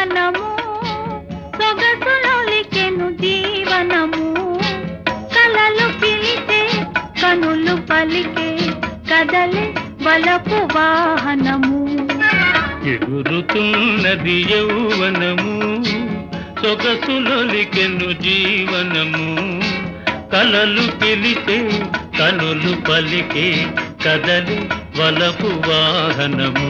యౌవనము సొగసులొలికెను జీవనము కలలు పిలితే కనులు పలికే కదలే బలపు వాహనము ఎగురుతున్నది యౌవనము సొగసులొలికెను జీవనము కలలు పిలితే కనులు పలికే కదలి వలపు వాహనము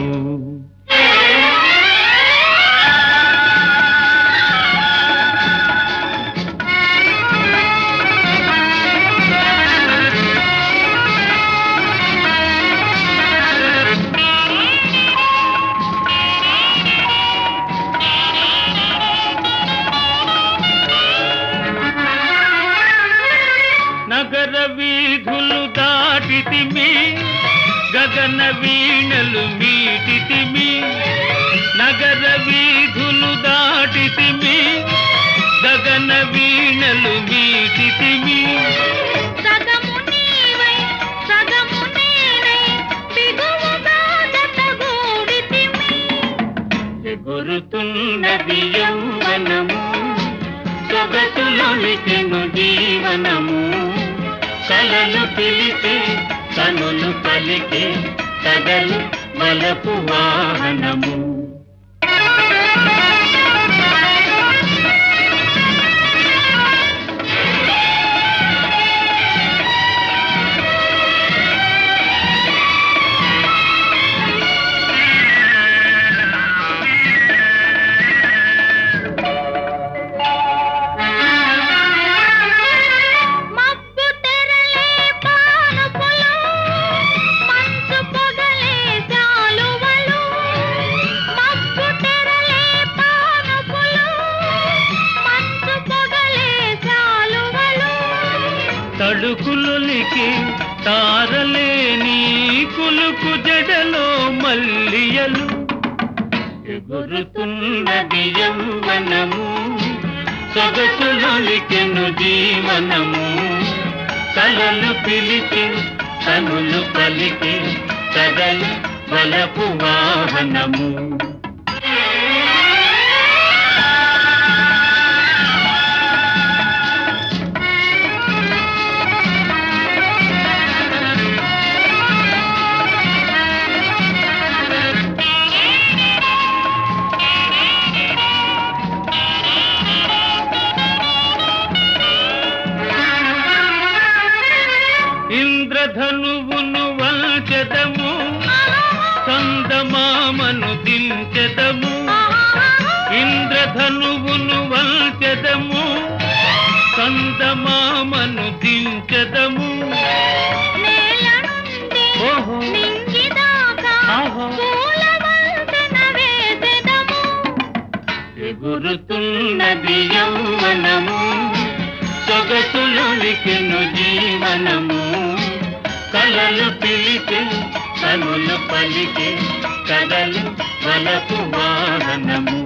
నగర వీధులు దాటితిమి గగన వీణలు మీటితిమి నగర వీధులు దాటితిమి గగన వీణలు మీటితిమి సగము నీవై సగము నేనై బిగువుగా జతగూడితిమి ఎగురుతున్నది యౌవనము సొగసులొలికెను జీవనము కలలు పిలితే కనులు పలికే కదలు వలపు వాహనము మబ్బు తెరలే పానుపులు మంచు పొగలే జాలువలు మబ్బు తెరలే పానుపులు మంచు పొగలే జాలువలు తడుకులొలికి తారలేని కులుకు జడలో మల్లియలు ఎగురుతున్నది యౌవనము సొగసులొలికెను జీవనము కలలు పిలిచి కనులు పలికి కదలు వలపు వాహనము ఇంద్రధనువును వంచదము సందమామను దించెదము ఇంద్రధనువును వంచదము సందమామను దించెదము నేల నుండి ఓహో నింగిదాకా ఆహా. పూల వంతెన వేసెదము ఎగురుతున్నది యౌవనము సొగసులొలికెను జీవనము కలలు పిలిచి కనులు పలికి కదలు వలపు వాహనము